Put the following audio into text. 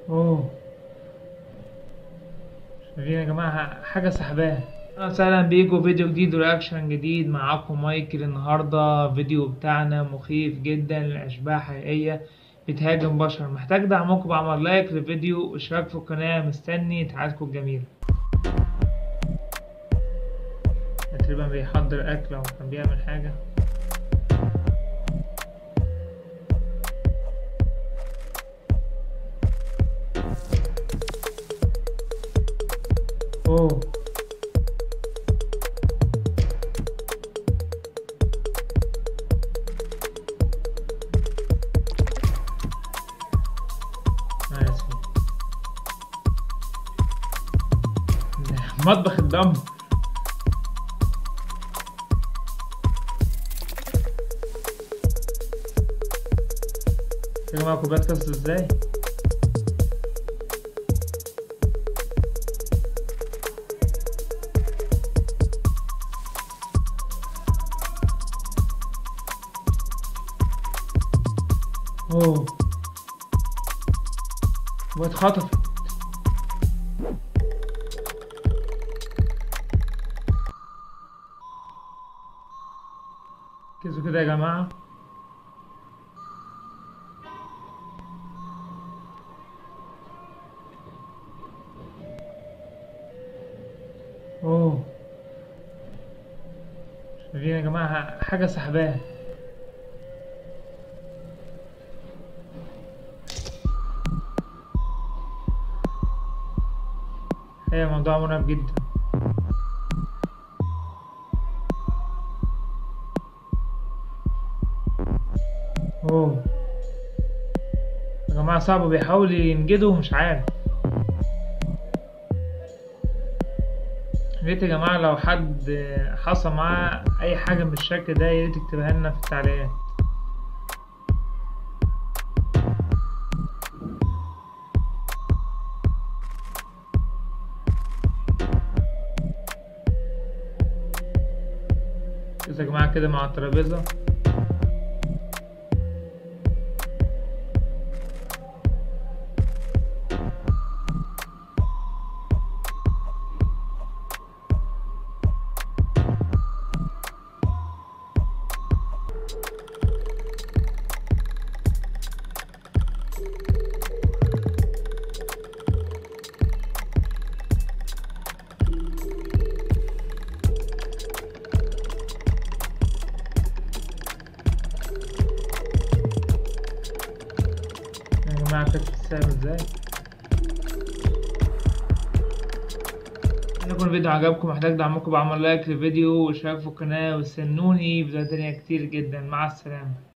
اوه شايفين يا جماعة حاجة سحباها اهلا وسهلا بيكم فيديو جديد ورياكشن جديد معاكم مايكل النهاردة فيديو بتاعنا مخيف جدا لأشباح حقيقية بتهاجم بشر محتاج دعمكم بعمل لايك للفيديو واشتراك في القناة مستني تعازكم الجميلة تقريبا بيحضر أكل أو كان بيعمل حاجة اوه أنا آسف. مطبخ الدم يا جماعة كوبايات كاس ازاي؟ اوه واتخطفت ركزوا كده يا جماعة اوه شايفين يا جماعة حاجة سحباها هي موضوع مرعب جدا اوه يا جماعة صعب بيحاول ينجده ومش عارف ريت يا جماعة لو حد حصل معاه أي حاجة من الشكل ده ياريت تكتبها لنا في التعليقات بس يا جماعة كده مع الترابيزة يا جماعة كشف السعر ازاي إن يكون الفيديو عجبكم محتاج دعمكم بعمل لايك للفيديو واشتراك في القناة واستنوني في فيديوهات تانية كتير جدا مع السلامة